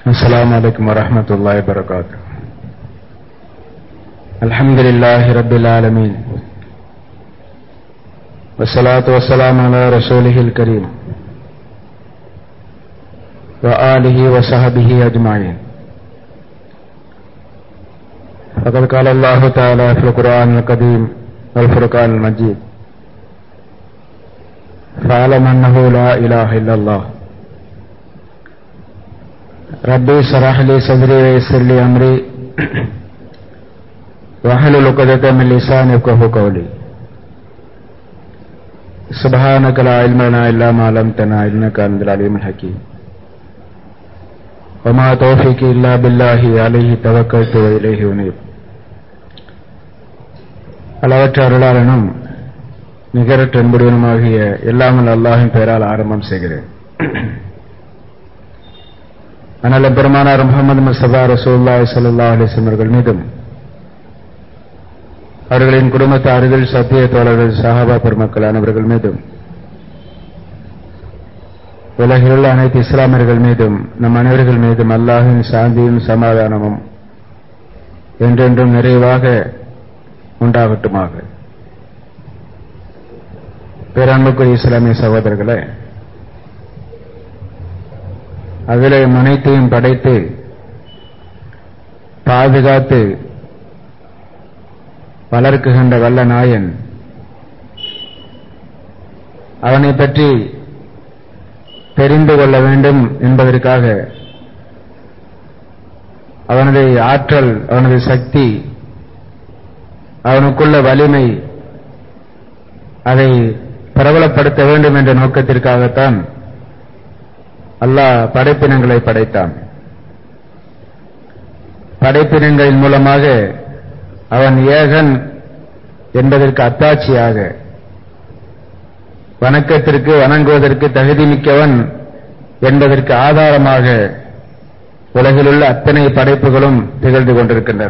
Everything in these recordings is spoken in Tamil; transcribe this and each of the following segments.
السلام عليكم ورحمة الله وبركاته الحمد لله رب العالمين والصلاة والسلام على رسوله الكريم وآله وصحبه أجمعين فقد قال الله تعالى في القرآن القديم والفرقان المجيد فاعلم أنه لا إله إلا الله ربي اشرح لي صدري ويسر لي أمري واحلل عقدة من لساني يفقهوا قولي سبحانك لا علم لنا إلا ما علمتنا إنك أنت العليم الحكيم وما توفيقي إلا بالله عليه توكلت وإليه أنيب அளவற்ற அருளாளனும் நிகரற்ற அன்புடனுமாகிய எல்லாமல் அல்லாஹின் பெயரால் ஆரம்பம் செய்கிறேன் ஆனால் பெருமானார் முகமது முஸ்தபா ரசூல்லா சல்லா அலிஸ்லம் அவர்கள் மீதும் அவர்களின் குடும்பத்தார்கள் சத்திய தோழர்கள் சஹாபா பெருமக்கள் அனைவர்கள் மீதும் உலகில் உள்ள அனைத்து இஸ்லாமியர்கள் மீதும் நம் அனைவர்கள் மீதும் அல்லாஹின் சாந்தியும் சமாதானமும் என்றென்றும் நிறைவாக உண்டாகட்டுமாக பேரன்புக்குரிய இஸ்லாமிய சகோதரர்களே அதிலே முனைத்தையும் படைத்து பாதுகாத்து வளர்க்குகின்ற வல்ல நாயன் அவனை பற்றி தெரிந்து கொள்ள வேண்டும் என்பதற்காக அவனது ஆற்றல் அவனது சக்தி அவனுக்குள்ள வலிமை அதை பிரபலப்படுத்த வேண்டும் என்ற நோக்கத்திற்காகத்தான் அல்லாஹ் படைப்பினங்களை படைத்தான் படைப்பினங்களின் மூலமாக அவன் ஏகன் என்பதற்கு அத்தாட்சியாக வணக்கத்திற்கு வணங்குவதற்கு தகுதி மிக்கவன் என்பதற்கு ஆதாரமாக உலகிலுள்ள அத்தனை படைப்புகளும் திகழ்ந்து கொண்டிருக்கின்றன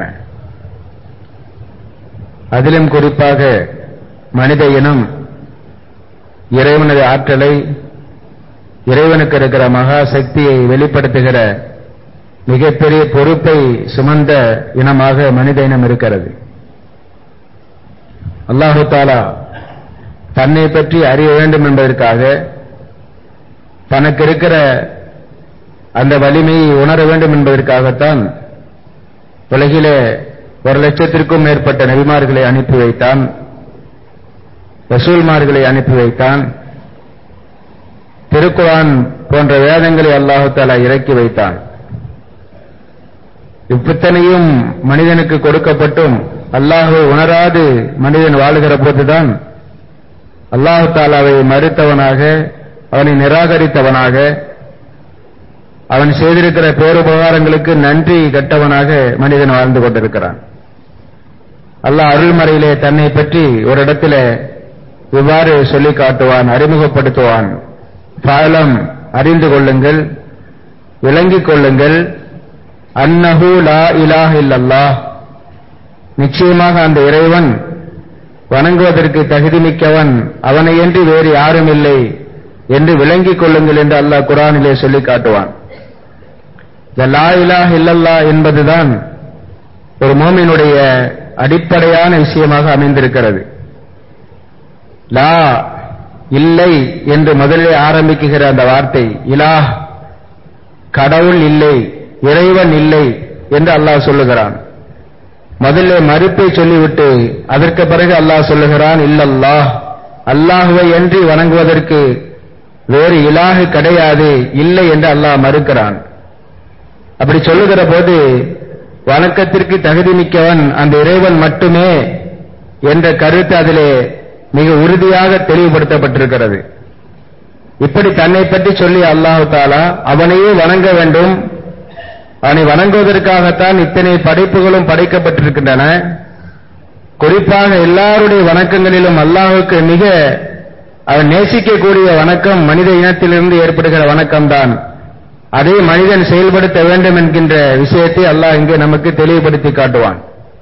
அதிலும் குறிப்பாக மனித இனம் இறைவனது ஆற்றலை இறைவனுக்கு இருக்கிற மகா சக்தியை வெளிப்படுத்துகிற மிகப்பெரிய பொறுப்பை சுமந்த இனமாக மனித இனம் இருக்கிறது அல்லாஹு தாலா தன்னை பற்றி அறிய வேண்டும் என்பதற்காக தனக்கு இருக்கிற அந்த வலிமையை உணர வேண்டும் என்பதற்காகத்தான் உலகிலே ஒரு லட்சத்திற்கும் மேற்பட்ட நபிமார்களை அனுப்பி வைத்தான் ரசூல்மார்களை அனுப்பி வைத்தான் திருக்குரான் போன்ற வேதங்களை அல்லாஹு தாலா இறக்கி வைத்தான் இப்பித்தனையும் மனிதனுக்கு கொடுக்கப்பட்டும் அல்லாஹுவை உணராது மனிதன் வாழுகிற போதுதான் அல்லாஹு தாலாவை மறுத்தவனாக அவனை நிராகரித்தவனாக அவன் செய்திருக்கிற பேருபகாரங்களுக்கு நன்றி கட்டவனாக மனிதன் வாழ்ந்து கொண்டிருக்கிறான் அல்லாஹ் அருள்மறையிலே தன்னை பற்றி ஒரு இடத்துல இவ்வாறு சொல்லி காட்டுவான் அறிமுகப்படுத்துவான் பாலம் அறிந்து கொள்ளுங்கள் விளங்கிக் கொள்ளுங்கள் அன்னஹு லா இலாஹ இல்லல்லாஹ் நிச்சயமாக அந்த இறைவன் வணங்குவதற்கு தகுதி மிக்கவன் அவனையன்றி வேறு யாரும் இல்லை என்று விளங்கிக் கொள்ளுங்கள் என்று அல்லாஹ் குரானிலே சொல்லி காட்டுவான் இந்த லா இலாஹ இல்லல்லா என்பதுதான் ஒரு மோமினுடைய அடிப்படையான விஷயமாக அமைந்திருக்கிறது லா இல்லை என்று முதலில் ஆரம்பிக்குகிற அந்த வார்த்தை இலாஹ் கடவுள் இல்லை இறைவன் இல்லை என்று அல்லாஹ் சொல்லுகிறான் முதல்ல மறுப்பை சொல்லிவிட்டு அதற்கு பிறகு அல்லாஹ் சொல்லுகிறான் இல்லல்லாஹ் அல்லாஹுவை என்று வணங்குவதற்கு வேறு இலாகு கிடையாது இல்லை என்று அல்லாஹ் மறுக்கிறான் அப்படி சொல்லுகிற போது வணக்கத்திற்கு தகுதி மிக்கவன் அந்த இறைவன் மட்டுமே என்ற கருத்து அதிலே மிக உறுதியாக தெளிவுபடுத்தப்பட்டிருக்கிறது இப்படி தன்னை பற்றி சொல்லி அல்லாஹு தாலா அவனையே வணங்க வேண்டும் அவனை வணங்குவதற்காகத்தான் இத்தனை படைப்புகளும் படைக்கப்பட்டிருக்கின்றன குறிப்பாக எல்லாருடைய வணக்கங்களிலும் அல்லாஹுக்கு மிக அவன் நேசிக்கக்கூடிய வணக்கம் மனித இனத்திலிருந்து ஏற்படுகிற வணக்கம்தான் அதை மனிதன் செயல்படுத்த வேண்டும் என்கின்ற விஷயத்தை அல்லாஹ் இங்கே நமக்கு தெளிவுபடுத்தி காட்டுவான்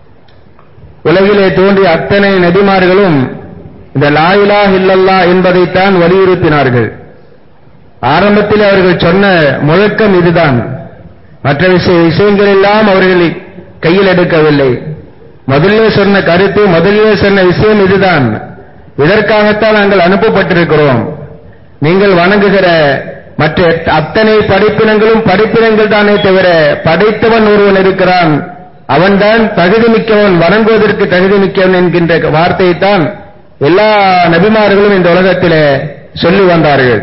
உலகிலே தோன்றிய அத்தனை நபிமார்களும் இந்த லாயிலா இல்லல்லா என்பதைத்தான் வலியுறுத்தினார்கள் ஆரம்பத்தில் அவர்கள் சொன்ன முழக்கம் இதுதான் மற்ற விஷய விஷயங்கள் எல்லாம் அவர்கள் கையில் எடுக்கவில்லை முதல்ல சொன்ன கருத்து முதல்ல சொன்ன விஷயம் இதுதான் இதற்காகத்தான் நாங்கள் அனுப்பப்பட்டிருக்கிறோம் நீங்கள் வணங்குகிற மற்ற அத்தனை படிப்பினங்களும் படிப்பினங்கள் தானே தவிர படைத்தவன் ஒருவன் இருக்கிறான் அவன்தான் தகுதி மிக்கவன் வணங்குவதற்கு தகுதி மிக்கவன் என்கின்ற வார்த்தையைத்தான் எல்லா நபிமார்களும் இந்த உலகத்திலே சொல்லி வந்தார்கள்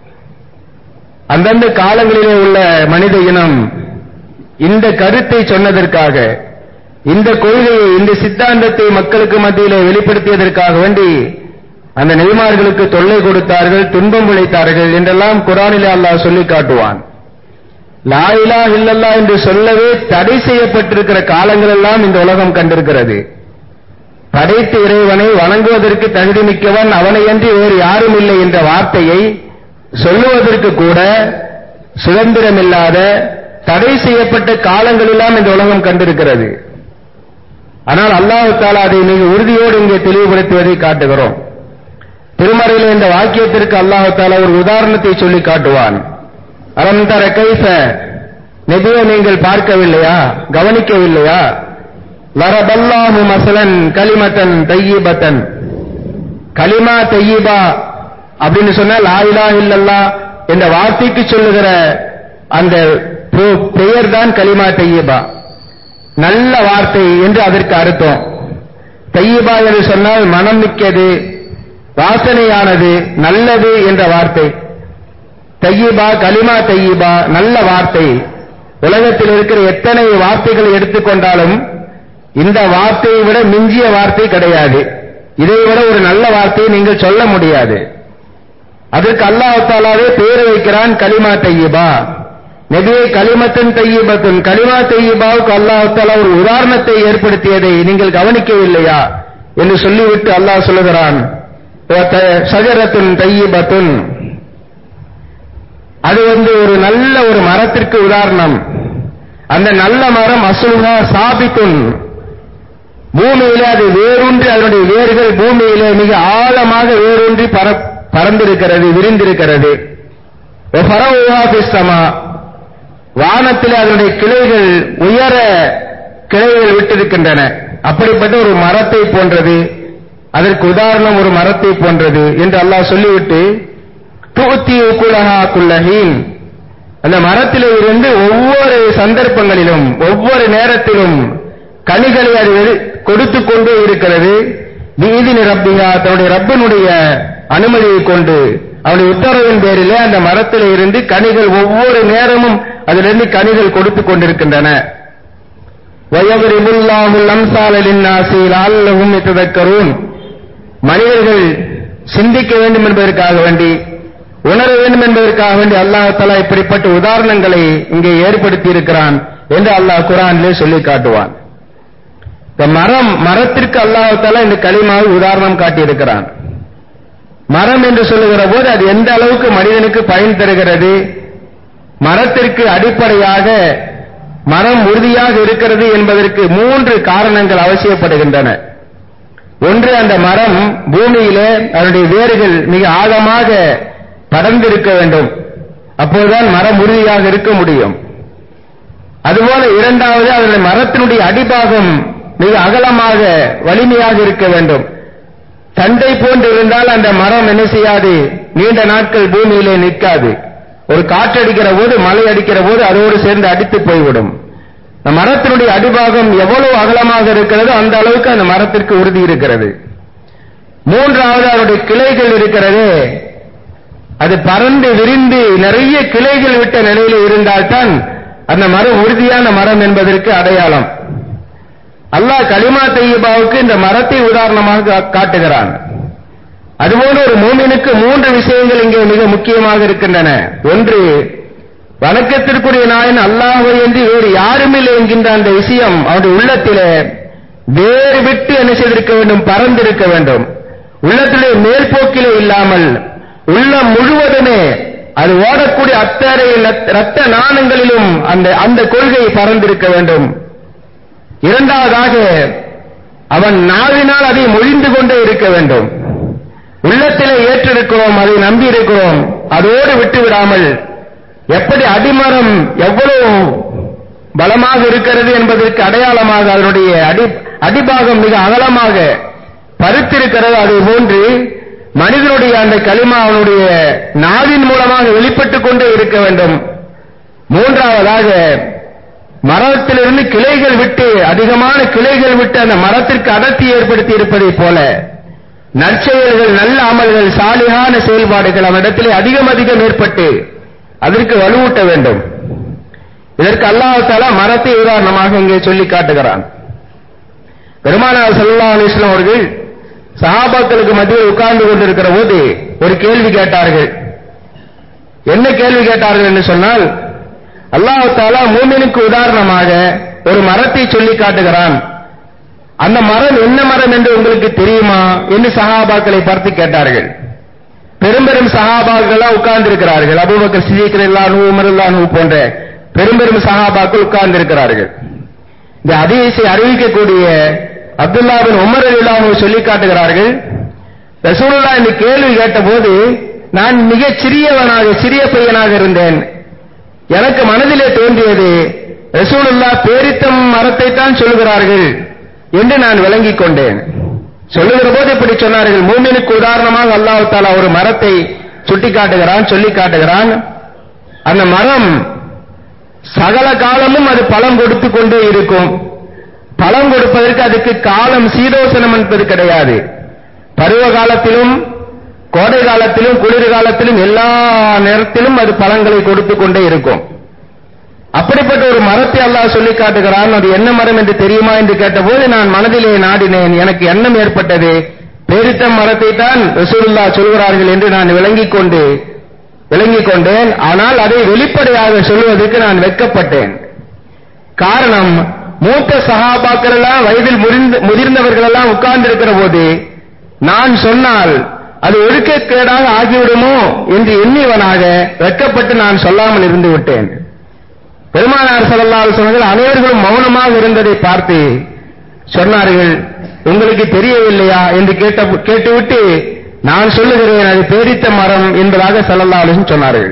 அந்தந்த காலங்களிலே உள்ள மனித இனம் இந்த கருத்தை சொன்னதற்காக இந்த கொள்கையை இந்த சித்தாந்தத்தை மக்களுக்கு மத்தியிலே வெளிப்படுத்தியதற்காக வேண்டி அந்த நெய்மார்களுக்கு தொல்லை கொடுத்தார்கள் துன்பம் விளைத்தார்கள் என்றெல்லாம் குரானிலே அல்லாஹ் சொல்லி காட்டுவான் லாயிலா இல்லல்லா என்று சொல்லவே தடை செய்யப்பட்டிருக்கிற காலங்கள் எல்லாம் இந்த உலகம் கண்டிருக்கிறது படைத்த இறைவனை வணங்குவதற்கு தகுதி மிக்கவன் அவனையன்றி வேறு யாரும் இல்லை என்ற வார்த்தையை சொல்லுவதற்கு கூட சுதந்திரமில்லாத தடை செய்யப்பட்ட காலங்கள் எல்லாம் இந்த உலகம் கண்டிருக்கிறது ஆனால் அல்லாஹு தாலா அதை மிக உறுதியோடு இங்கே தெளிவுபடுத்துவதை காட்டுகிறோம் திருமறையில் இந்த வாக்கியத்திற்கு அல்லாஹு தாலா ஒரு உதாரணத்தை சொல்லி காட்டுவான் அலந்தர கைச நெபியை நீங்கள் பார்க்கவில்லையா கவனிக்கவில்லையா லரபல்லாஹு மசலன் கலிமத்தன் தையீபத்தன் கலிமா தையீபா அப்படின்னு சொன்னா லாயிலா இல்லல்லா என்ற வார்த்தைக்கு சொல்லுகிற அந்த பெயர் தான் கலிமா தையீபா நல்ல வார்த்தை என்று அதற்கு அர்த்தம் தையீபா என்று சொன்னால் மனம் மிக்கது வாசனையானது நல்லது என்ற வார்த்தை தையீபா கலிமா தையீபா நல்ல வார்த்தை உலகத்தில் இருக்கிற எத்தனை வார்த்தைகளை எடுத்துக்கொண்டாலும் இந்த வார்த்தையை விட மிஞ்சிய வார்த்தை கிடையாது இதை விட ஒரு நல்ல வார்த்தையை நீங்கள் சொல்ல முடியாது அதற்கு அல்லாஹாலாவே பேர் வைக்கிறான் கலிமா தையீபா நெபியை கலிமத்தின் தையீபத்தின் கலிமா தையீபாவுக்கு அல்லாஹாலா ஒரு உதாரணத்தை ஏற்படுத்தியதை நீங்கள் கவனிக்கவில்லையா என்று சொல்லிவிட்டு அல்லாஹ் சொல்லுகிறான் சஜரத்துன் தையீபத்துன் அது வந்து ஒரு நல்ல ஒரு மரத்திற்கு உதாரணம் அந்த நல்ல மரம் அசுல்ஹா சாபித்துன் பூமியிலே அது வேரூன்றி அதனுடைய வேர்கள் பூமியிலே மிக ஆழமாக வேரூன்றி பறந்திருக்கிறது விரிந்திருக்கிறது வானத்திலே அதனுடைய கிளைகள் உயர கிளைகள் விட்டிருக்கின்றன அப்படிப்பட்ட ஒரு மரத்தை போன்றது அதற்கு உதாரணம் ஒரு மரத்தை போன்றது என்று அல்லாஹ் சொல்லிவிட்டு தூத்தி குலஹா குல்லஹீன் அந்த மரத்திலே இருந்து ஒவ்வொரு சந்தர்ப்பங்களிலும் ஒவ்வொரு நேரத்திலும் கனிகளை அது கொடுத்து கொண்டே இருக்கிறது நீதி ரப்பிகா தன்னுடைய ரப்பனுடைய அனுமதியை கொண்டு அவனுடைய உத்தரவின் பேரிலே அந்த மரத்திலே இருந்து கனிகள் ஒவ்வொரு நேரமும் அதிலிருந்து கனிகள் கொடுத்து கொண்டிருக்கின்றன வயவரிபுல்லாஹுல் அம்சாலின் நாசில் அல்லவும் இத்ததக்கரும் மனிதர்கள் சிந்திக்க வேண்டும் என்பதற்காக வேண்டி உணர வேண்டும் என்பதற்காக வேண்டி அல்லாஹாலா இப்படிப்பட்ட உதாரணங்களை இங்கே ஏற்படுத்தி இருக்கிறான் என்று அல்லாஹ் குரானிலே சொல்லி காட்டுவான் இந்த மரம் மரத்திற்கு அல்லாஹாலா இந்த களிமாவை உதாரணம் காட்டியிருக்கிறான் மரம் என்று சொல்லுகிற போது அது எந்த அளவுக்கு மனிதனுக்கு பயன் தருகிறது மரத்திற்கு அடிப்படையாக மரம் உறுதியாக இருக்கிறது என்பதற்கு மூன்று காரணங்கள் அவசியப்படுகின்றன ஒன்று அந்த மரம் பூமியிலே அதனுடைய வேர்கள் மிக ஆழமாக படர்ந்திருக்க வேண்டும் அப்போதுதான் மரம் உறுதியாக இருக்க முடியும் அதுபோல இரண்டாவது அதனுடைய மரத்தினுடைய அடிபாகம் மிக அகலமாக வலிமையாக இருக்க வேண்டும் தண்டை போன்று இருந்தால் அந்த மரம் என்ன செய்யாது நீண்ட நாட்கள் பூமியிலே நிற்காது ஒரு காற்றடிக்கிற போது மழை அடிக்கிற போது அதோடு சேர்ந்து அடித்து போய்விடும் இந்த மரத்தினுடைய அடிபாகம் எவ்வளவு அகலமாக இருக்கிறதோ அந்த அளவுக்கு அந்த மரத்திற்கு உறுதி இருக்கிறது மூன்றாவது அதனுடைய கிளைகள் இருக்கிறது அது பறந்து விரிந்து நிறைய கிளைகள் விட்ட நிலையில் இருந்தால்தான் அந்த மரம் உறுதியான மரம் என்பதற்கு அடையாளம் அல்லாஹ் கலிமா தையபாவுக்கு இந்த மரத்தை உதாரணமாக காட்டுகிறான் அதுபோல ஒரு மூமினுக்கு மூன்று விஷயங்கள் இங்கே மிக முக்கியமாக இருக்கின்றன ஒன்று வணக்கத்திற்குரிய நாயன் அல்லாஹை என்று வேறு யாருமில்லை என்கின்ற அந்த விஷயம் அவருடைய உள்ளத்திலே வேறு விட்டு என்ன செய்திருக்க வேண்டும் பறந்திருக்க வேண்டும் உள்ளத்திலே மேல்போக்கிலே இல்லாமல் உள்ளம் முழுவதுமே அது ஓடக்கூடிய அத்தனை ரத்த நாணங்களிலும் அந்த அந்த கொள்கை பறந்திருக்க வேண்டும் இரண்டாவதாக அவன் நாவினால் அதை மொழிந்து கொண்டே இருக்க வேண்டும் உள்ளத்திலே ஏற்றிருக்கிறோம் அதை நம்பி இருக்கிறோம் அதோடு விட்டு விடாமல் எப்படி அடிமரம் எவ்வளவு பலமாக இருக்கிறது என்பதற்கு அடையாளமாக அதனுடைய அடி அடிபாகம் மிக அகலமாக பருத்திருக்கிறது அதே போன்று மனிதனுடைய அந்த களிமா அவனுடைய நாவின் மூலமாக வெளிப்பட்டுக் கொண்டே இருக்க வேண்டும் மூன்றாவதாக மரத்திலிருந்து கிளைகள் விட்டு அதிகமான கிளைகள் விட்டு அந்த மரத்திற்கு அடர்த்தி ஏற்படுத்தி இருப்பதைப் போல நற்செயல்கள் நல்ல அமல்கள் சாலிகான செயல்பாடுகள் அவனிடத்திலே அதிகம் அதிகம் ஏற்பட்டு அதற்கு வலுவூட்ட வேண்டும் இதற்கு அல்லாஹால மரத்தை உதாரணமாக இங்கே சொல்லி காட்டுகிறான் பெருமானார் சல்லா அலிஸ்லாம் அவர்கள் சஹாபாக்களுக்கு மத்தியில் உட்கார்ந்து கொண்டிருக்கிற போது ஒரு கேள்வி கேட்டார்கள் என்ன கேள்வி கேட்டார்கள் என்று சொன்னால் அல்லாஹாலா மூமினுக்கு உதாரணமாக ஒரு மரத்தை சொல்லி காட்டுகிறான் அந்த மரம் என்ன மரம் என்று உங்களுக்கு தெரியுமா என்று சஹாபாக்களை பார்த்து கேட்டார்கள் பெரும் பெரும் சஹாபாக்கள் உட்கார்ந்து இருக்கிறார்கள் அபுபக்கர் சிதிகர் இல்லானு உமர் இல்லானு போன்ற பெரும் பெரும் சஹாபாக்கள் உட்கார்ந்து இருக்கிறார்கள் இந்த அதிசை அறிவிக்கக்கூடிய அப்துல்லா பின் உமர் இல்லானு சொல்லி காட்டுகிறார்கள் ரசூலுல்லா இந்த கேள்வி கேட்டபோது நான் மிகச் சிறியவனாக சிறிய பையனாக இருந்தேன் எனக்கு மனதிலே தோன்றியது ரசூலுல்லா பேரித்தம் மரத்தை தான் சொல்லுகிறார்கள் என்று நான் விளங்கிக் கொண்டேன் சொல்லுகிற போது இப்படி சொன்னார்கள் மூமினுக்கு உதாரணமாக அல்லாஹ் தாலா ஒரு மரத்தை சுட்டி காட்டுகிறான் சொல்லி காட்டுகிறான் அந்த மரம் சகல காலமும் அது பழம் கொடுத்து கொண்டே இருக்கும் பழம் கொடுப்பதற்கு அதுக்கு காலம் சீதோசனம் என்பது கிடையாது பருவ காலத்திலும் கோடை காலத்திலும் குளிர் காலத்திலும் எல்லா நேரத்திலும் அது பழங்களை கொடுத்து கொண்டே இருக்கும் அப்படிப்பட்ட ஒரு மரத்தை அல்லாஹ் சொல்லி காட்டுகிறான் அது என்ன மரம் என்று தெரியுமா என்று கேட்டபோது நான் மனதிலே நாடினேன் எனக்கு எண்ணம் ஏற்பட்டது பேரித்த மரத்தை தான் ரசூலுல்லா சொல்கிறார்கள் என்று நான் விளங்கிக் கொண்டு விளங்கிக் கொண்டேன் ஆனால் அதை வெளிப்படையாக சொல்வதற்கு நான் வெட்கப்பட்டேன் காரணம் மூத்த சகாபாக்கள் எல்லாம் வயதில் முதிர்ந்தவர்கள் எல்லாம் உட்கார்ந்து இருக்கிற போது நான் சொன்னால் அது ஒழுக்கக்கேடாக ஆகிவிடுமோ என்று எண்ணியவனாக வெட்கப்பட்டு நான் சொல்லாமல் இருந்து விட்டேன் பெருமானார் சல்லல்லாஹு சொன்னர்கள் அனைவர்களும் மௌனமாக இருந்ததை பார்த்து சொன்னார்கள் உங்களுக்கு தெரியவில்லையா என்று கேட்ட கேட்டுவிட்டு நான் சொல்லுகிறேன் அது பேரித்த மரம் என்பதாக சல்லல்லா அலிசன் சொன்னார்கள்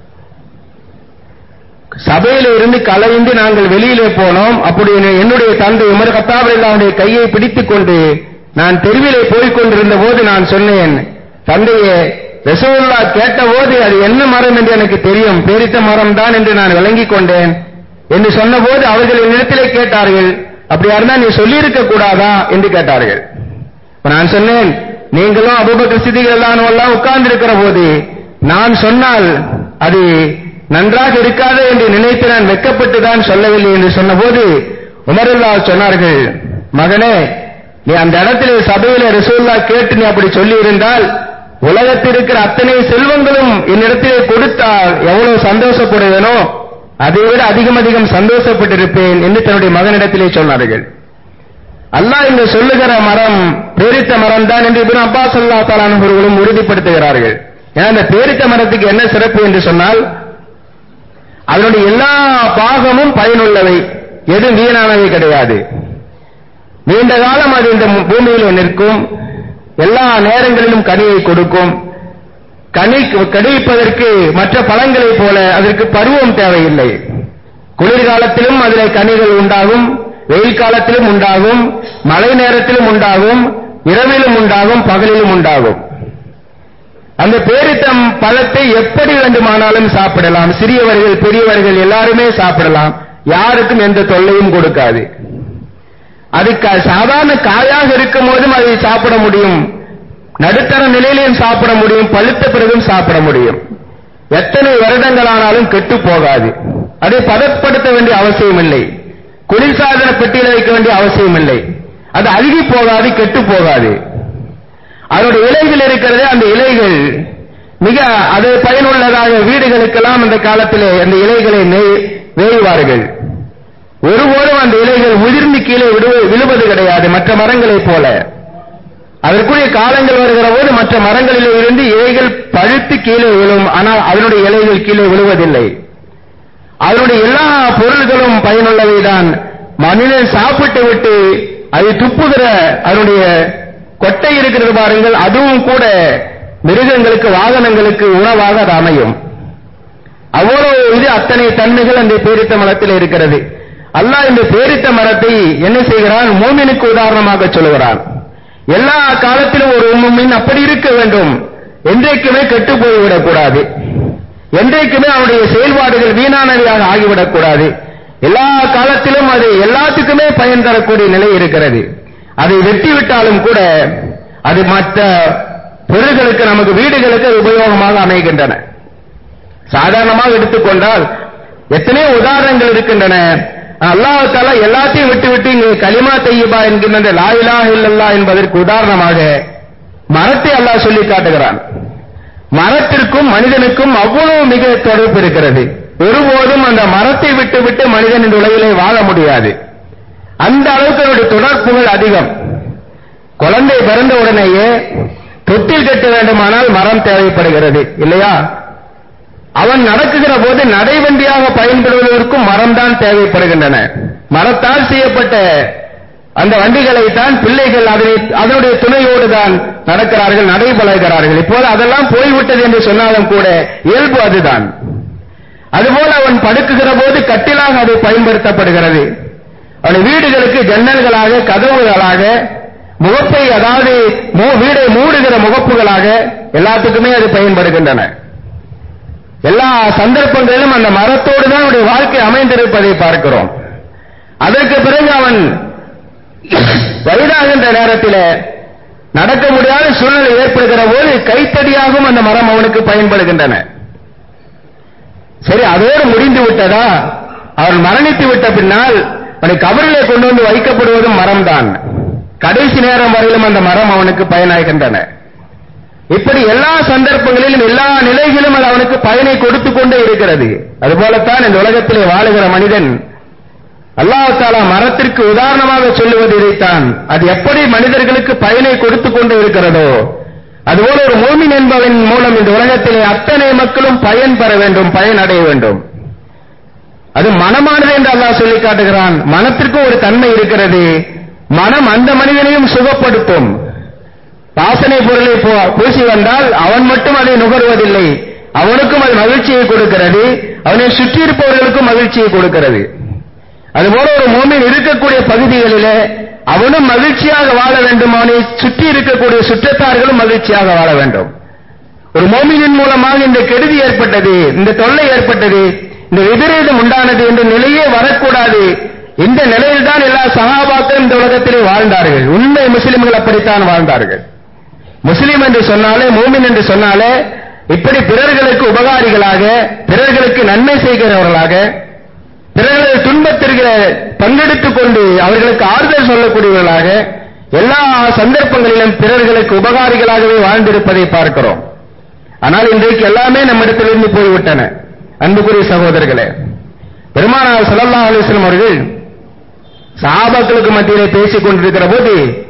சபையில இருந்து கலைந்து நாங்கள் வெளியிலே போனோம் அப்படி என்னுடைய தந்தை உமர் கத்தாபுல்லாவுடைய கையை பிடித்துக் கொண்டு நான் தெருவிலே போய்க் கொண்டிருந்த போது நான் சொன்னேன் தந்தையே ரசூல்லா கேட்டபோது அது என்ன மரம் என்று எனக்கு தெரியும் பேரித்த மரம் தான் என்று நான் விளங்கிக் கொண்டேன் என்று சொன்னபோது அவர்கள் என்னிடத்திலே கேட்டார்கள் அப்படியா இருந்தா நீ சொல்லியிருக்க கூடாதா என்று கேட்டார்கள் நான் சொன்னேன் நீங்களும் அபுபக்கர் சிதிகள் எல்லாம் உட்கார்ந்து இருக்கிற போது நான் சொன்னால் அது நன்றாக இருக்காது என்று நினைத்து நான் வெக்கப்பட்டு தான் சொல்லவில்லை என்று சொன்னபோது உமருல்லா சொன்னார்கள் மகனே நீ அந்த இடத்திலே சபையில ரசூல்லா கேட்டு நீ அப்படி சொல்லி இருந்தால் உலகத்தில் இருக்கிற அத்தனை செல்வங்களும் என்னிடத்திலே கொடுத்தால் எவ்வளவு சந்தோஷப்படுவேனோ அதை விட அதிகம் அதிகம் சந்தோஷப்பட்டிருப்பேன் என்று தன்னுடைய மகனிடத்திலே சொன்னார்கள் அல்லாஹ் இங்கு சொல்லுகிற மரம் பேரித்த மரம் தான் என்று இபின் அப்பாஸ் அல்லா தாலானவர்களும் உறுதிப்படுத்துகிறார்கள் ஏன்னா அந்த பேரித்த மரத்துக்கு என்ன சிறப்பு என்று சொன்னால் அதனுடைய எல்லா பாகமும் பயனுள்ளவை எதுவும் வீணானவை கிடையாது நீண்ட காலம் அது இந்த பூமியில நிற்கும் எல்லா நேரங்களிலும் கனியை கொடுக்கும் கனி கடிப்பதற்கு மற்ற பழங்களைப் போல அதற்கு பருவம் தேவையில்லை குளிர்காலத்திலும் அதில் கனிகள் உண்டாகும் வெயில் காலத்திலும் உண்டாகும் மழை நேரத்திலும் உண்டாகும் இரவிலும் உண்டாகும் பகலிலும் உண்டாகும் அந்த பேரித்தம் பழத்தை எப்படி வேண்டுமானாலும் சாப்பிடலாம் சிறியவர்கள் பெரியவர்கள் எல்லாருமே சாப்பிடலாம் யாருக்கும் எந்த தொல்லையும் கொடுக்காது அது சாதாரண காயாக இருக்கும் போதும் அதை சாப்பிட முடியும் நடுத்தர நிலையிலையும் சாப்பிட முடியும் பழுத்த பிறகும் சாப்பிட முடியும் எத்தனை வருடங்களானாலும் கெட்டு போகாது அதை பதப்படுத்த வேண்டிய அவசியம் இல்லை குளிர்சாதன பெட்டியில் வைக்க வேண்டிய அவசியம் இல்லை அது அழுகி போகாது கெட்டு போகாது அதனுடைய இலைகள் இருக்கிறதே அந்த இலைகள் மிக அது பயனுள்ளதாக வீடுகளுக்கெல்லாம் அந்த காலத்திலே அந்த இலைகளை வேய்வார்கள் ஒருபோதும் அந்த இலைகள் உதிர்ந்து கீழே விழுவது கிடையாது மற்ற மரங்களைப் போல அதற்குரிய காலங்கள் வருகிற போது மற்ற மரங்களிலே இருந்து இலைகள் பழுத்து கீழே விழும் ஆனால் அதனுடைய இலைகள் கீழே விழுவதில்லை அதனுடைய எல்லா பொருள்களும் பயனுள்ளவைதான் மனிதன் சாப்பிட்டு விட்டு அதை துப்புகிற அதனுடைய கொட்டை இருக்கிறது பாருங்கள் அதுவும் கூட மிருகங்களுக்கு வாகனங்களுக்கு உணவாக அது அமையும் அவ்வளவு இது அத்தனை தன்மைகள் அந்த பேரித்த மலத்தில் இருக்கிறது அல்லாஹ் இந்த பேரித்த மரத்தை என்ன செய்கிறான் மூமினுக்கு உதாரணமாக சொல்லுகிறான் எல்லா காலத்திலும் ஒரு மூமின் அப்படி இருக்க வேண்டும் என்றைக்குமே கெட்டு போய்விடக் கூடாது என்றைக்குமே அவனுடைய செயல்பாடுகள் வீணானவையாக ஆகிவிடக்கூடாது எல்லா காலத்திலும் அது எல்லாத்துக்குமே பயன் தரக்கூடிய நிலை இருக்கிறது அதை வெட்டி விட்டாலும் கூட அது மற்ற பொருள்களுக்கு நமக்கு வீடுகளுக்கு அது உபயோகமாக அமைகின்றன சாதாரணமாக எடுத்துக்கொண்டால் எத்தனையோ உதாரணங்கள் இருக்கின்றன அல்லாஹால எல்லாத்தையும் விட்டு விட்டு இங்கு கலிமா தையபா என்கின்ற அந்த லா இலாஹ இல்லல்லா என்பதற்கு உதாரணமாக மரத்தை அல்லாஹ் சொல்லி காட்டுகிறான் மரத்திற்கும் மனிதனுக்கும் அவ்வளவு மிக தொடர்பு இருக்கிறது ஒருபோதும் அந்த மரத்தை விட்டு விட்டு மனிதன் இந்த உலகிலே வாழ முடியாது அந்த அளவுக்கு அவருடைய தொடர்புகள் அதிகம் குழந்தை பிறந்த உடனேயே தொட்டில் கட்ட வேண்டுமானால் மரம் தேவைப்படுகிறது இல்லையா அவன் நடக்குகிற போது நடைவண்டியாக பயன்படுவதற்கும் மரம்தான் தேவைப்படுகின்றன மரத்தால் செய்யப்பட்ட அந்த வண்டிகளை தான் பிள்ளைகள் அதனை அதனுடைய துணையோடு தான் நடக்கிறார்கள் நடைபழகிறார்கள் இப்போது அதெல்லாம் போய்விட்டது என்று சொன்னாலும் கூட இயல்பு அதுதான் அதுபோல அவன் படுக்குகிற போது கட்டிலாக அது பயன்படுத்தப்படுகிறது அவன் வீடுகளுக்கு ஜன்னல்களாக கதவுகளாக முகப்பை அதாவது மூ- வீடை மூடுகிற முகப்புகளாக எல்லாத்துக்குமே அது பயன்படுகின்றன எல்லா சந்தர்ப்பங்களிலும் அந்த மரத்தோடு தான் அவனுடைய வாழ்க்கை அமைந்திருப்பதை பார்க்கிறோம் அதற்கு பிறகு அவன் வயதாகின்ற நேரத்தில் நடக்க முடியாத சூழ்நிலை ஏற்படுகிற போது கைத்தடியாகவும் அந்த மரம் அவனுக்கு பயன்படுகின்றன சரி அதோடு முடிந்து விட்டதா அவன் மரணித்து விட்ட பின்னால் அவனை கபரிலே கொண்டு வந்து வைக்கப்படுவதும் மரம்தான் கடைசி நேரம் வரையிலும் அந்த மரம் அவனுக்கு பயனாகின்றன இப்படி எல்லா சந்தர்ப்பங்களிலும் எல்லா நிலைகளிலும் அது அவனுக்கு பயனை கொடுத்து கொண்டே இருக்கிறது அதுபோலத்தான் இந்த உலகத்திலே வாழுகிற மனிதன் அல்லாஹ் தாலா மரத்திற்கு உதாரணமாக சொல்லுவது இதைத்தான் அது எப்படி மனிதர்களுக்கு பயனை கொடுத்து கொண்டு இருக்கிறதோ அதுபோல ஒரு மூமின் என்பவன் மூலம் இந்த உலகத்திலே அத்தனை மக்களும் பயன் பெற வேண்டும் பயன் அடைய வேண்டும் அது மனமானது என்று அல்லாஹ் சொல்லி காட்டுகிறான் மனத்திற்கும் ஒரு தன்மை இருக்கிறது மனம் அந்த மனிதனையும் சுகப்படுத்தும் வாசனை பொருளை போ- பூசி வந்தால் அவன் மட்டும் அதை நுகர்வதில்லை அவனுக்கும் அது மகிழ்ச்சியை கொடுக்கிறது அவனை சுற்றி இருப்பவர்களுக்கும் மகிழ்ச்சியை கொடுக்கிறது அதுபோல ஒரு மோமின் இருக்கக்கூடிய பகுதிகளிலே அவனும் மகிழ்ச்சியாக வாழ வேண்டும் அவனை சுற்றி இருக்கக்கூடிய சுற்றத்தார்களும் மகிழ்ச்சியாக வாழ வேண்டும் ஒரு மோமினின் மூலமாக இந்த கெடுதி ஏற்பட்டது இந்த தொல்லை ஏற்பட்டது இந்த விபரீதம் உண்டானது என்ற நிலையே வரக்கூடாது இந்த நிலையில்தான் எல்லா சகாபாக்களும் இந்த உலகத்திலே வாழ்ந்தார்கள் உண்மை முஸ்லிம்கள் அப்படித்தான் வாழ்ந்தார்கள் முஸ்லிம் என்று சொன்னாலே மூமின் என்று சொன்னாலே இப்படி பிறர்களுக்கு உபகாரிகளாக பிறர்களுக்கு நன்மை செய்கிறவர்களாக பிறர்களது துன்பத்திற்கு பங்கெடுத்துக் கொண்டு அவர்களுக்கு ஆறுதல் சொல்லக்கூடியவர்களாக எல்லா சந்தர்ப்பங்களிலும் பிறர்களுக்கு உபகாரிகளாகவே வாழ்ந்திருப்பதை பார்க்கிறோம் ஆனால் இன்றைக்கு எல்லாமே நம்மிடத்திலிருந்து போய்விட்டன அன்புக்குரிய சகோதரர்களே பெருமானார் ஸல்லல்லாஹு அலைஹி வஸல்லம் அவர்கள் சஹாபாக்களுக்கு மத்தியிலே பேசிக் கொண்டிருக்கிற போது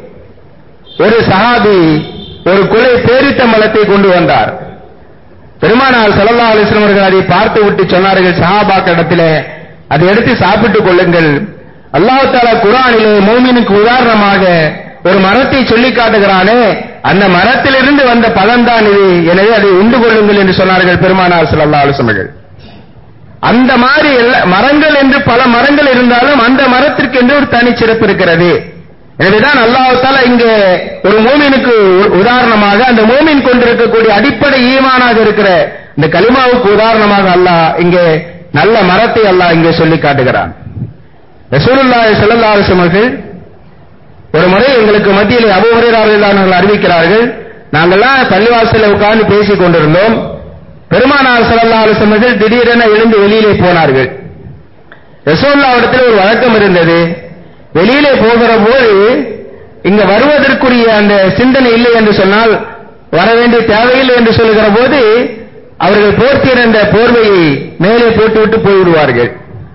ஒரு சஹாபி ஒரு குலை பேரித்த மலத்தை கொண்டு வந்தார் பெருமானார் ஸல்லல்லாஹு அலைஹி வஸல்லம் அவர்கள் அதை பார்த்து விட்டு சொன்னார்கள் சஹாபாக்களிடத்திலே அதை எடுத்து சாப்பிட்டுக் கொள்ளுங்கள் அல்லாஹ் தஆலா குர்ஆனிலே மூமினுக்கு உதாரணமாக ஒரு மரத்தை சொல்லி காட்டுகிறானே அந்த மரத்திலிருந்து வந்த பழம்தான் இது எனவே அதை உண்டு கொள்ளுங்கள் என்று சொன்னார்கள் பெருமானார் ஸல்லல்லாஹு அலைஹி வஸல்லம் அவர்கள் அந்த மாதிரி எல்லா- மரங்கள் என்று பல மரங்கள் இருந்தாலும் அந்த மரத்திற்கு என்று ஒரு தனி சிறப்பு இருக்கிறது எனவேதான் அல்லாஹ் தாலா இங்கே ஒரு மூமினுக்கு உ- உதாரணமாக அந்த மூமின் கொண்டிருக்கக்கூடிய அடிப்படை ஈமானாக இருக்கிற இந்த கலிமாவுக்கு உதாரணமாக அல்லாஹ் இங்கே நல்ல மரத்தை அல்லாஹ் இங்கே சொல்லி காட்டுகிறான் ரசூலுல்லாஹி ஸல்லல்லாஹு அலைஹி வஸல்லம் அவர்கள் ஒரு முறை எங்களுக்கு மத்தியிலே அபூ ஹுரைரா ரலியல்லாஹு அன்ஹு அறிவிக்கிறார்கள் நாங்கெல்லாம் பள்ளிவாசலில் உட்கார்ந்து பேசிக் கொண்டிருந்தோம் பெருமானார் ஸல்லல்லாஹு அலைஹி வஸல்லம் அவர்கள் திடீரென எழுந்து வெளியிலே போனார்கள் ரசூலுல்லாஹ்விடத்தில் ஒரு வழக்கம் இருந்தது வெளியிலே போகிற போது இங்க வருவதற்குரிய அந்த சிந்தனை இல்லை என்று சொன்னால் வர வேண்டிய தேவையில்லை என்று சொல்லுகிற போது அவர்கள் போர்த்தியிருந்த போர்வையை மேலே போட்டுவிட்டு போய்விடுவார்கள்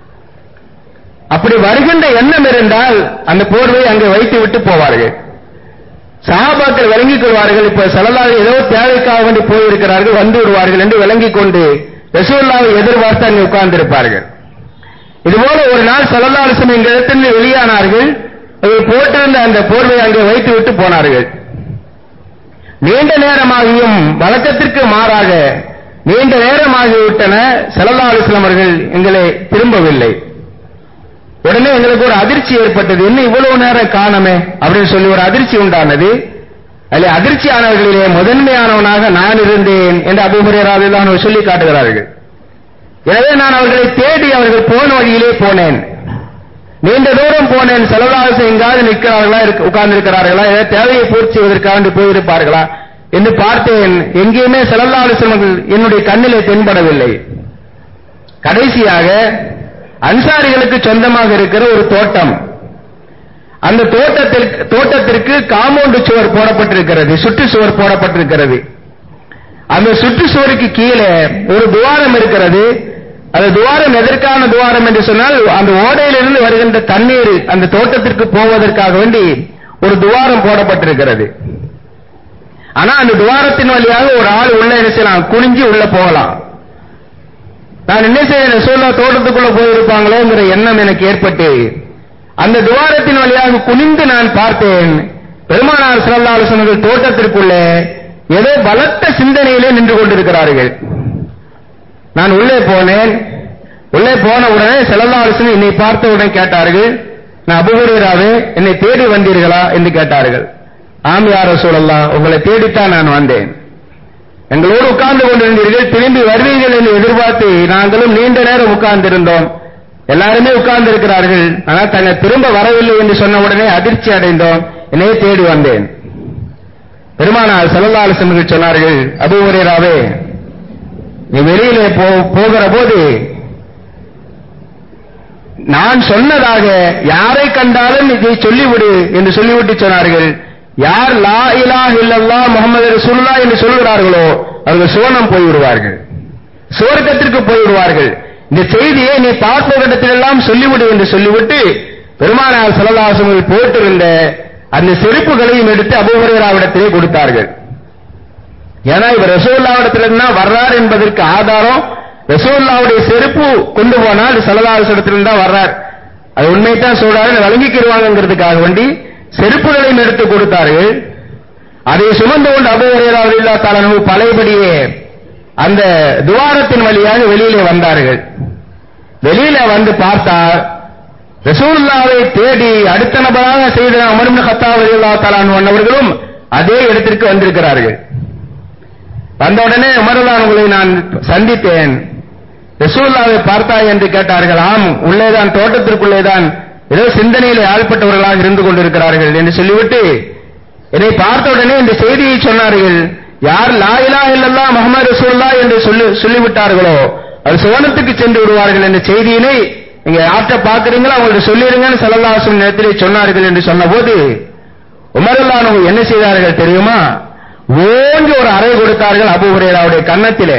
அப்படி வருகின்ற எண்ணம் இருந்தால் அந்த போர்வை அங்கே வைத்து விட்டு போவார்கள் சஹாபாக்கள் விளங்கிக் கொள்வார்கள் இப்ப சல்லல்லாஹு ஏதோ தேவைக்காக வேண்டி போயிருக்கிறார்கள் வந்து விடுவார்கள் என்று விளங்கிக் கொண்டு ரசூலுல்லாவை எதிர்பார்த்து அங்கே உட்கார்ந்திருப்பார்கள் இதுபோல ஒரு நாள் சல்லல்லாஹு அலைஹி வஸல்லம் இந்த இடத்திலிருந்து வெளியானார்கள் அவர் போட்டிருந்த அந்த போர்வை அங்கே வைத்து விட்டு போனார்கள் நீண்ட நேரமாகியும் வழக்கத்திற்கு மாறாக நீண்ட நேரமாகிவிட்டன ஸல்லல்லாஹு அலைஹி வஸல்லம் அவர்கள் எங்களை திரும்பவில்லை உடனே எங்களுக்கு ஒரு அதிர்ச்சி ஏற்பட்டது என்ன இவ்வளவு நேரம் காணமே அப்படின்னு சொல்லி ஒரு அதிர்ச்சி உண்டானது அதில் அதிர்ச்சியானவர்களிலே முதன்மையானவனாக நான் இருந்தேன் என்று அபுஹுரேராவில் சொல்லி காட்டுகிறார்கள் எனவே நான் அவர்களை தேடி அவர்கள் போன வழியிலே போனேன் நீண்ட தூரம் போனேன் செலவாசம் எங்காவது நிற்கிறார்களா உட்கார்ந்து இருக்கிறார்களா ஏதாவது தேவையை பூர்த்தி செய்வதற்காக வேண்டி போயிருப்பார்களா என்று பார்த்தேன் எங்கேயுமே செலவாலோசனங்கள் என்னுடைய கண்ணிலே தென்படவில்லை கடைசியாக அன்சாரிகளுக்கு சொந்தமாக இருக்கிற ஒரு தோட்டம் அந்த தோட்டத்திற்கு தோட்டத்திற்கு காம்பவுண்டு சுவர் போடப்பட்டிருக்கிறது சுற்றுச்சுவர் போடப்பட்டிருக்கிறது அந்த சுற்றுச்சுவருக்கு கீழே ஒரு துவாரம் இருக்கிறது அந்த துவாரம் எதற்கான துவாரம் என்று சொன்னால் அந்த ஓடையிலிருந்து வருகின்ற தண்ணீர் அந்த தோட்டத்திற்கு போவதற்காக வேண்டி ஒரு துவாரம் போடப்பட்டிருக்கிறது ஆனா அந்த துவாரத்தின் வழியாக ஒரு ஆள் உள்ள என்ன செய்யலாம் குனிஞ்சு உள்ள போகலாம் நான் என்ன செய்ய சொல்ல தோட்டத்துக்குள்ள போயிருப்பாங்களோங்கிற எண்ணம் எனக்கு ஏற்பட்டு அந்த துவாரத்தின் வழியாக குனிந்து நான் பார்த்தேன் பெருமானார் சிறந்தாலோசனர்கள் தோட்டத்திற்குள்ளே ஏதோ பலத்த சிந்தனையிலே நின்று கொண்டிருக்கிறார்கள் நான் உள்ளே போனேன் உள்ளே போன உடனே செல்லல்லாலோசனை என்னை பார்த்த உடனே கேட்டார்கள் நான் அபுகுரேராவே என்னை தேடி வந்தீர்களா என்று கேட்டார்கள் ஆம் யார சூழல்லாம் உங்களை தேடித்தான் நான் வந்தேன் எங்களோடு உட்கார்ந்து கொண்டிருந்தீர்கள் திரும்பி வருவீர்கள் என்று எதிர்பார்த்து நாங்களும் நீண்ட நேரம் உட்கார்ந்திருந்தோம் எல்லாருமே உட்கார்ந்து இருக்கிறார்கள் ஆனால் தங்க திரும்ப வரவில்லை என்று சொன்ன உடனே அதிர்ச்சி அடைந்தோம் என்னையே தேடி வந்தேன் பெருமானார் செல்லல்லால் சென்று சொன்னார்கள் அபுவரேராவே நீ வெளியிலே போகிற போது நான் சொன்னதாக யாரை கண்டாலும் இதை சொல்லிவிடு என்று சொல்லிவிட்டு சொன்னார்கள் யார் லா இலா இல்லல்லா முகமது ரசூல்லா என்று சொல்கிறார்களோ அவர்கள் சுவனம் போய்விடுவார்கள் சுவர்க்கத்திற்கு போய்விடுவார்கள் இந்த செய்தியை நீ பார்ப்பவரிடத்திலெல்லாம் சொல்லிவிடு என்று சொல்லிவிட்டு பெருமானார் செலவாசங்கள் போட்டிருந்த அந்த செருப்புகளையும் எடுத்து அபுஹரேராவிடத்திலே கொடுத்தார்கள் ஏன்னா இவர் ரசூல்லாவிடத்திலிருந்தா வர்றார் என்பதற்கு ஆதாரம் ரசூல்லாவுடைய செருப்பு கொண்டு போனால் செலவாசத்திலிருந்து தான் வர்றார் அது உண்மைத்தான் சொல்றாரு வழங்கிக்கிடுவாங்கிறதுக்காக வேண்டி செருப்புகளையும் எடுத்து கொடுத்தார்கள் அதை சுமந்து கொண்டு அபுஹரேராவில் இல்லா தாலனு பழையபடியே அந்த துவாரத்தின் வழியாக வெளியிலே வந்தார்கள் வெளியில வந்து பார்த்தால் ரசூல்லாவை தேடி அடுத்த நபராக செய்த அமர்மின் ஹத்தாவ் அல்லா தலான் அவர்களும் அதே இடத்திற்கு வந்திருக்கிறார்கள் வந்தவுடனே உமரலான்களை நான் சந்தித்தேன் ரசூல்லாவை பார்த்தாய் என்று கேட்டார்கள் ஆம் உள்ளேதான் தோட்டத்திற்குள்ளேதான் ஏதோ சிந்தனையிலே ஆள்பட்டவர்களாக இருந்து கொண்டிருக்கிறார்கள் என்று சொல்லிவிட்டு என்னை பார்த்தவுடனே இந்த செய்தியை சொன்னார்கள் யார் லாயிலா இல்லல்லா முகமது ரசூல்லா என்று சொல்லி சொல்லிவிட்டார்களோ அது சுவனத்துக்கு சென்று விடுவார்கள் என்ற செய்தியினை நீங்க யார்கிட்ட பாக்குறீங்களோ அவங்கள்ட்ட சொல்லிருங்கன்னு சல்லல்லாசம் நேரத்திலே சொன்னார்கள் என்று சொன்னபோது உமரல்லானு என்ன செய்தார்கள் தெரியுமா ஓங்கி ஒரு அறை கொடுத்தார்கள் அபு ஹுரேராவுடைய கன்னத்திலே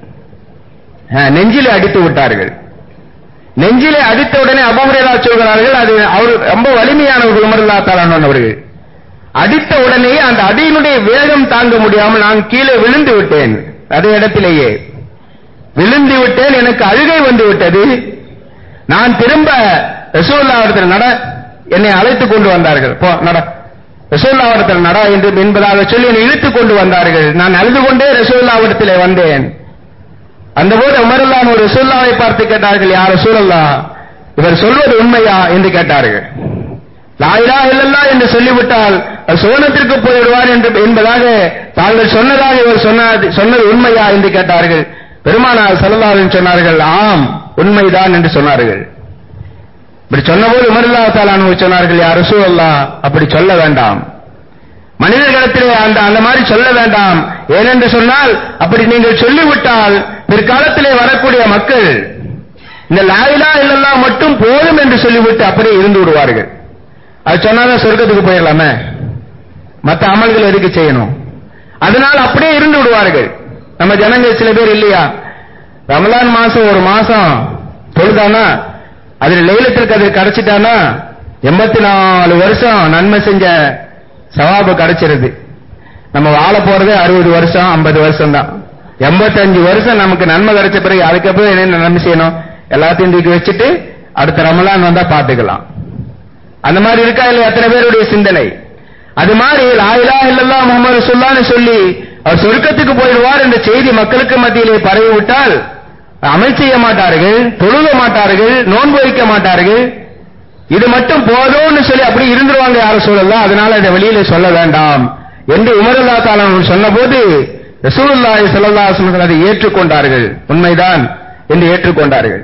நெஞ்சிலே அடித்து விட்டார்கள் நெஞ்சிலே அடித்த உடனே அபு ஹுரேரா சொல்கிறார்கள் அது அவர் ரொம்ப வலிமையானவர்கள் உமரல்லா தாலான் அவர்கள் அடித்த உடனே அந்த அடியினுடைய வேகம் தாங்க முடியாமல் நான் கீழே விழுந்து விட்டேன் அதே இடத்திலேயே விழுந்து விட்டேன் எனக்கு அழுகை வந்து விட்டது நான் திரும்ப ரசூல்லாவிடத்தில் நட என்னை அழைத்துக் கொண்டு வந்தார்கள் போ நட ரசூல்லாவிடத்தில் நட என்று என்பதாக சொல்லி என்னை இழுத்துக் கொண்டு வந்தார்கள் நான் அழுது கொண்டே ரசூல்லாவிடத்திலே வந்தேன் அந்தபோது உமரல்லான் ஒரு ரசூல்லாவை பார்த்து கேட்டார்கள் யார் ரசூலல்லா இவர் சொல்வது உண்மையா என்று கேட்டார்கள் லாயிலா இல்லல்லா என்று சொல்லிவிட்டால் சோனத்திற்கு போய்விடுவார் என்று என்பதாக தாங்கள் சொன்னதாக இவர் சொன்னது சொன்னது உண்மையா என்று கேட்டார்கள் பெருமானார் செல்லல்லாவின் சொன்னார்கள் ஆம் உண்மைதான் என்று சொன்னார்கள் இப்படி சொன்னபோது உமர்லா தாலானு சொன்னார்கள் யார் ரசூல்லா அப்படி சொல்ல வேண்டாம் மனிதர்களிடத்திலே அந்த அந்த மாதிரி சொல்ல வேண்டாம் ஏனென்று சொன்னால் அப்படி நீங்கள் சொல்லிவிட்டால் பிற்காலத்திலே வரக்கூடிய மக்கள் இந்த லாயிலா இல்லல்லா மட்டும் போதும் என்று சொல்லிவிட்டு அப்படியே இருந்து விடுவார்கள் அது சொன்னாதான் சொர்க்கத்துக்கு போயிடலாமே மற்ற அமல்கள் எதுக்கு செய்யணும் அதனால் அப்படியே இருந்து விடுவார்கள் நம்ம ஜனங்கள் சில பேர் இல்லையா ரமலான் மாசம் ஒரு மாசம் தொழுதானா அதுல லைலத்திற்கு அது கிடைச்சிட்டானா எண்பத்தி நாலு வருஷம் நன்மை செஞ்ச சவாபு கிடைச்சிருது நம்ம வாழ போறதே அறுபது வருஷம் ஐம்பது வருஷம் தான் எண்பத்தஞ்சு வருஷம் நமக்கு நன்மை கிடைச்ச பிறகு அதுக்கப்புறம் என்ன நன்மை செய்யணும் எல்லாத்தையும் தூக்கி வச்சுட்டு அடுத்த ரமலான் வந்தா பாத்துக்கலாம் அந்த மாதிரி இருக்கா இல்லை எத்தனை பேருடைய சிந்தனை அது மாதிரி லாயிலா இல்லல்லா முகமது சொல்லான்னு சொல்லி அவர் சொர்க்கத்துக்கு போயிடுவார் என்ற செய்தி மக்களுக்கு மத்தியிலே பரவி விட்டால் அமல் செய்ய மாட்டார்கள் தொழுக மாட்டார்கள் நோன்பு வைக்க மாட்டார்கள் இது மட்டும் போதும்னு சொல்லி அப்படி இருந்துருவாங்க யாரும் சொல்லலாம் அதனால இதை வெளியில சொல்ல வேண்டாம் என்று உமரல்லா தாலா சொன்னபோது ரசூலுல்லாஹி ஸல்லல்லாஹு அலைஹி வஸல்லம் அதை ஏற்றுக்கொண்டார்கள் உண்மைதான் என்று ஏற்றுக்கொண்டார்கள்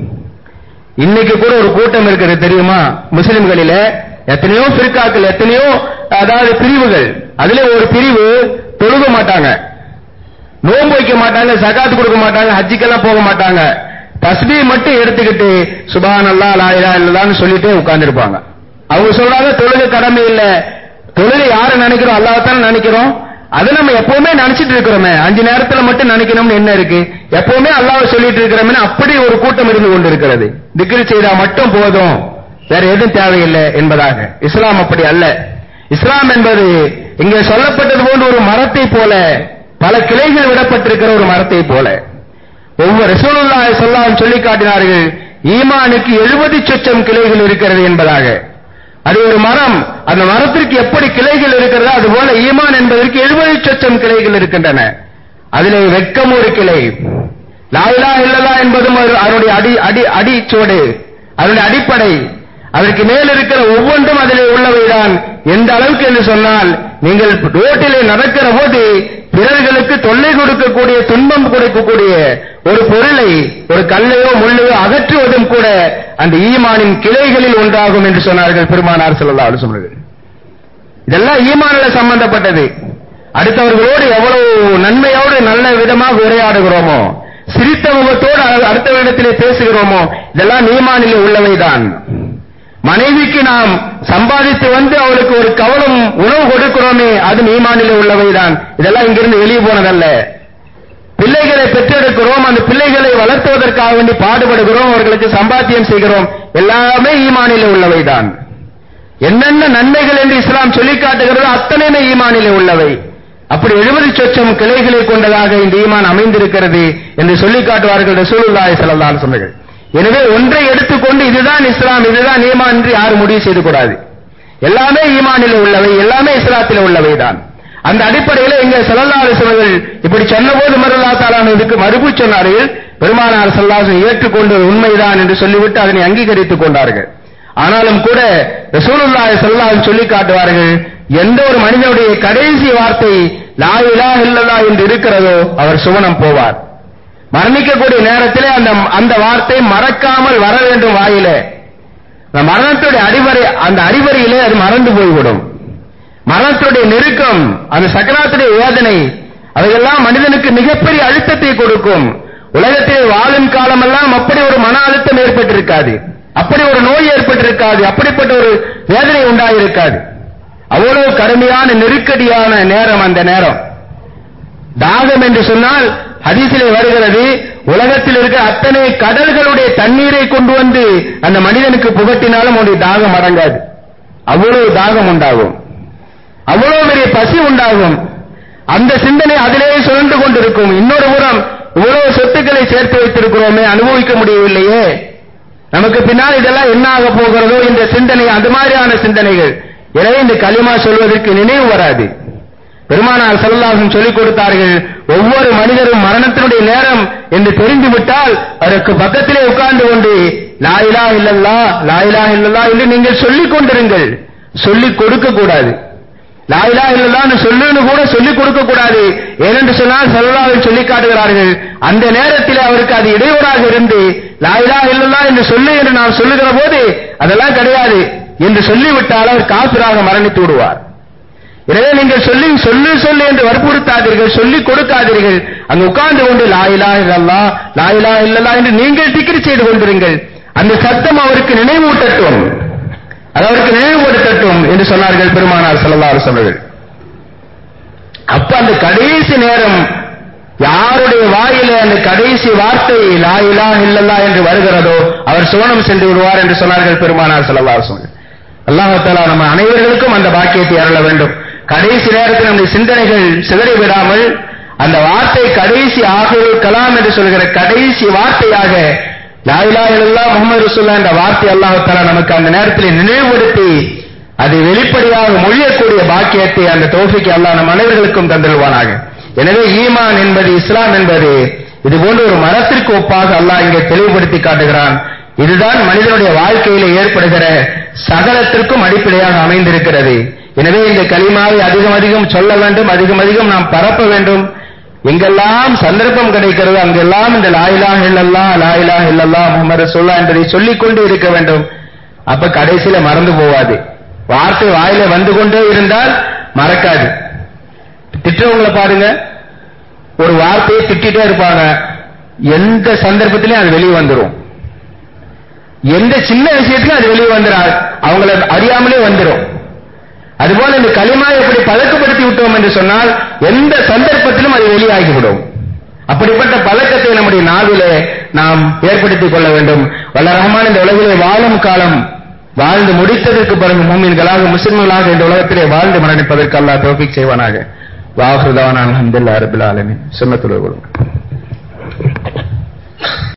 இன்னைக்கு கூட ஒரு கூட்டம் இருக்கிறது தெரியுமா முஸ்லிம்களில எத்தனையோ பிற்காக்கள் எத்தனையோ அதாவது பிரிவுகள் அதுல ஒரு பிரிவு தொழுக மாட்டாங்க நோன்பு வைக்க மாட்டாங்க சகாத்து கொடுக்க மாட்டாங்க ஹஜ்ஜிக்கெல்லாம் போக மாட்டாங்க தஸ்பீ மட்டும் எடுத்துக்கிட்டு சுபான் அல்லா லாயிலா இல்லதான்னு சொல்லிட்டு உட்கார்ந்துருப்பாங்க அவங்க சொல்றாங்க தொழுகை கடமை இல்ல தொழுகை யாரை நினைக்கிறோம் அல்லாஹ்தானே நினைக்கிறோம் அதை நம்ம எப்பவுமே நினைச்சிட்டு இருக்கிறோமே அஞ்சு நேரத்துல மட்டும் நினைக்கணும்னு என்ன இருக்கு எப்பவுமே அல்லாஹ் சொல்லிட்டு இருக்கிறோமே அப்படி ஒரு கூட்டம் இருந்து கொண்டிருக்கிறது திக்ரு செய்தா மட்டும் போதும் வேற எதுவும் தேவையில்லை என்பதாக இஸ்லாம் அப்படி அல்ல இஸ்லாம் என்பது இங்கே சொல்லப்பட்டது போன்ற ஒரு மரத்தை போல பல கிளைகள் விடப்பட்டிருக்கிற ஒரு மரத்தை போல ஒவ்வொரு ரசூலுல்லாஹி ஸல்லல்லாஹு சொல்லி காட்டினார்கள் ஈமானுக்கு எழுபது சொச்சம் கிளைகள் இருக்கிறது என்பதாக அது ஒரு மரம் அந்த மரத்திற்கு எப்படி கிளைகள் இருக்கிறதோ அதுபோல ஈமான் என்பதற்கு எழுபது சொச்சம் கிளைகள் இருக்கின்றன அதிலே வெட்கம் ஒரு கிளை லாயிலா இல்லலா என்பதும் ஒரு- அதனுடைய அடி அடி அடிச்சோடு அதனுடைய அடிப்படை அதற்கு மேல் இருக்கிற ஒவ்வொன்றும் அதிலே உள்ளவைதான் எந்த அளவுக்கு என்று சொன்னால் நீங்கள் ரோட்டிலே நடக்கிற போது பிறர்களுக்கு தொல்லை கொடுக்கக்கூடிய துன்பம் கொடுக்கக்கூடிய ஒரு பொருளை ஒரு கல்லையோ முள்ளையோ அகற்றுவதும் கூட அந்த ஈமானின் கிளைகளில் ஒன்றாகும் என்று சொன்னார்கள் பெருமானார் ஸல்லல்லாஹு அலைஹி வஸல்லம் இதெல்லாம் ஈமான்ல சம்பந்தப்பட்டது அடுத்தவர்களோடு எவ்வளவு நன்மையோடு நல்ல விதமாக உரையாடுகிறோமோ சிரித்த முகத்தோடு அ- அடுத்தவரிடத்திலே பேசுகிறோமோ இதெல்லாம் ஈமானிலே உள்ளவைதான் மனைவிக்கு நாம் சம்பாதித்து வந்து அவளுக்கு ஒரு கவலம் உணவு கொடுக்கிறோமே அது ஈமானிலே உள்ளவைதான் இதெல்லாம் இங்கிருந்து வெளியே போனதல்ல பிள்ளைகளை பெற்றெடுக்கிறோம் அந்த பிள்ளைகளை வளர்த்துவதற்காக வேண்டி பாடுபடுகிறோம் அவர்களுக்கு சம்பாத்தியம் செய்கிறோம் எல்லாமே ஈமானிலே உள்ளவைதான் என்னென்ன நன்மைகள் என்று இஸ்லாம் சொல்லி காட்டுகிறதோ அத்தனையுமே ஈமானிலே உள்ளவை அப்படி எழுபது சொச்சம் கிளைகளை கொண்டதாக இந்த ஈமான் அமைந்திருக்கிறது என்று சொல்லி காட்டுவார்கள் ரசூலுல்லாஹி ஸல்லல்லாஹு அலைஹி வஸல்லம் எனவே ஒன்றை எடுத்துக்கொண்டு இதுதான் இஸ்லாம் இதுதான் ஈமான் என்று யாரும் முடிவு செய்து கூடாது எல்லாமே ஈமானிலே உள்ளவை எல்லாமே இஸ்லாத்திலே உள்ளவைதான் அந்த அடிப்படையில் இங்கே ஸல்லல்லாஹு அலைஹி வஸல்லம் இப்படி சொன்னபோது மருல்லா தாலான் இதுக்கு மறுப்பு சொன்னார்கள் பெருமானார் ஸல்லல்லாஹு அலைஹி வஸல்லம் ஏற்றுக்கொண்டு உண்மைதான் என்று சொல்லிவிட்டு அதனை அங்கீகரித்துக் கொண்டார்கள் ஆனாலும் கூட ரசூலுல்லாஹி ஸல்லல்லாஹு அலைஹி சொல்லி காட்டுவார்கள் எந்த ஒரு மனிதனுடைய கடைசி வார்த்தை லா இலாஹ இல்லல்லாஹ் என்று இருக்கிறதோ அவர் சுவனம் போவார் மரணிக்கக்கூடிய நேரத்திலே அந்த அந்த வார்த்தை மறக்காமல் வர வேண்டும் வாயிலே அந்த மரணத்துடைய அடிவரை அந்த அடிவரையிலே அது மறந்து போய்விடும் மரணத்துடைய நெருக்கம் அந்த சக்கராத்துடைய வேதனை அவையெல்லாம் மனிதனுக்கு மிகப்பெரிய அழுத்தத்தை கொடுக்கும் உலகத்திலே வாழும் காலமெல்லாம் அப்படி ஒரு மன அழுத்தம் ஏற்பட்டிருக்காது அப்படி ஒரு நோய் ஏற்பட்டிருக்காது அப்படிப்பட்ட ஒரு வேதனை உண்டாயிருக்காது அவ்வளவு கடுமையான நெருக்கடியான நேரம் அந்த நேரம் தாகம் என்று சொன்னால் ஹதீஸிலே வருகிறது உலகத்தில் இருக்கிற அத்தனை கடல்களுடைய தண்ணீரை கொண்டு வந்து அந்த மனிதனுக்கு புகட்டினாலும் அவனுடைய தாகம் அடங்காது அவ்வளவு தாகம் உண்டாகும் அவ்வளவு பெரிய பசி உண்டாகும் அந்த சிந்தனை அதிலேயே சுழன்று கொண்டிருக்கும் இன்னொரு புறம் இவ்வளவு சொத்துக்களை சேர்த்து வைத்திருக்கிறோமே அனுபவிக்க முடியவில்லையே நமக்கு பின்னால் இதெல்லாம் என்ன ஆக போகிறதோ இந்த சிந்தனை அந்த மாதிரியான சிந்தனைகள் எனவே இந்த களிமா சொல்வதற்கு நினைவு வராது பெருமானார் செல்லாசம் சொல்லிக் கொடுத்தார்கள் ஒவ்வொரு மனிதரும் மரணத்தினுடைய நேரம் என்று தெரிந்துவிட்டால் அதற்கு பக்கத்திலே உட்கார்ந்து கொண்டு லாயிலா இல்லல்லா லாயிலா இல்லல்லா என்று நீங்கள் சொல்லிக் கொண்டிருங்கள் சொல்லிக் கொடுக்க கூடாது லாயிலா இல்லல்லான்னு சொல்லுன்னு கூட சொல்லிக் கொடுக்க கூடாது ஏனென்று சொன்னால் செல்லாவை சொல்லி காட்டுகிறார்கள் அந்த நேரத்தில் அவருக்கு அது இடையூறாக இருந்து லாயிலா இல்லல்லா என்று சொல்லு என்று நாம் சொல்லுகிற போது அதெல்லாம் கிடையாது என்று சொல்லிவிட்டால் அவர் காப்பிராக மரணித்து விடுவார் எனவே நீங்கள் சொல்லி சொல்லு சொல்லு என்று வற்புறுத்தாதீர்கள் சொல்லிக் கொடுக்காதீர்கள் அங்கு உட்கார்ந்து கொண்டு லாயிலா இல்லல்லா லாயிலா இல்லல்லா என்று நீங்கள் டிகிரி செய்து கொண்டிருங்கள் அந்த சத்தம் அவருக்கு நினைவூட்டட்டும் அது அவருக்கு நினைவுபடுத்தட்டும் என்று சொன்னார்கள் பெருமானார் ஸல்லல்லாஹு அலைஹி வஸல்லம் அப்ப அந்த கடைசி நேரம் யாருடைய வாயிலே அந்த கடைசி வார்த்தை லா இலாஹ இல்லல்லா என்று வருகிறதோ அவர் சுவனம் சென்று விடுவார் என்று சொன்னார்கள் பெருமானார் ஸல்லல்லாஹு அலைஹி வஸல்லம் அல்லாஹ் தஆலா நம்ம அனைவர்களுக்கும் அந்த பாக்கியத்தை அருள வேண்டும் கடைசி நேரத்தில் நம்முடைய சிந்தனைகள் சிதறி விடாமல் அந்த வார்த்தை கடைசி ஆகுல் கலாம் என்று சொல்கிற கடைசி வார்த்தையாக லா இலாஹ இல்லல்லாஹ் முஹம்மது ரசூலுல்லாஹ் என்ற வார்த்தை அல்லாஹ் தஆலா நமக்கு அந்த நேரத்தில் நினைவுபடுத்தி அதை வெளிப்படையாக மொழியக்கூடிய பாக்கியத்தை அந்த தோஃபிக்கு அல்லாஹ் நம் அனைவர்களுக்கும் தந்திருவானாக எனவே ஈமான் என்பது இஸ்லாம் என்பது இது போன்ற ஒரு மரத்திற்கு ஒப்பாக அல்லாஹ் இங்கே தெளிவுபடுத்தி காட்டுகிறான் இதுதான் மனிதனுடைய வாழ்க்கையில ஏற்படுகிற சகலத்திற்கும் அடிப்படையாக அமைந்திருக்கிறது எனவே இந்த கலிமாவை அதிகம் அதிகம் சொல்ல வேண்டும் அதிகம் அதிகம் நாம் பரப்ப வேண்டும் எங்கெல்லாம் சந்தர்ப்பம் கிடைக்கிறதோ அங்கெல்லாம் இந்த லாயிலாக இல்லல்லா லாயிலாக இல்லல்லா முகமது சொல்லா என்பதை சொல்லிக் கொண்டு இருக்க வேண்டும் அப்ப கடைசியில மறந்து போவாது வார்த்தை வாயில வந்து கொண்டே இருந்தால் மறக்காது திட்டுறவங்களை பாருங்க ஒரு வார்த்தையை திட்டிட்டே இருப்பாங்க எந்த சந்தர்ப்பத்திலையும் அது வெளியே வந்துடும் எந்த சின்ன விஷயத்திலும் அது வெளியே வந்துடாது அவங்கள அறியாமலே வந்துடும் அதுபோல இந்த களிமா எப்படி பழக்கப்படுத்தி விட்டோம் என்று சொன்னால் எந்த சந்தர்ப்பத்திலும் அது வெளியாகிவிடும் அப்படிப்பட்ட பழக்கத்தை நம்முடைய நாவிலே நாம் ஏற்படுத்திக் கொள்ள வேண்டும் வல்ல ரஹ்மான் இந்த உலகிலே வாழும் காலம் வாழ்ந்து முடித்ததற்கு பிறகு மூமின்களாக முஸ்லிம்களாக இந்த உலகத்திலே வாழ்ந்து மரணிப்பதற்கு அல்லாஹ் தௌஃபீக் செய்வானாக வாஹ்ருதாவான அல்ஹம்துலில்லாஹி ரப்பில் ஆலமீன் சுன்னத்துல்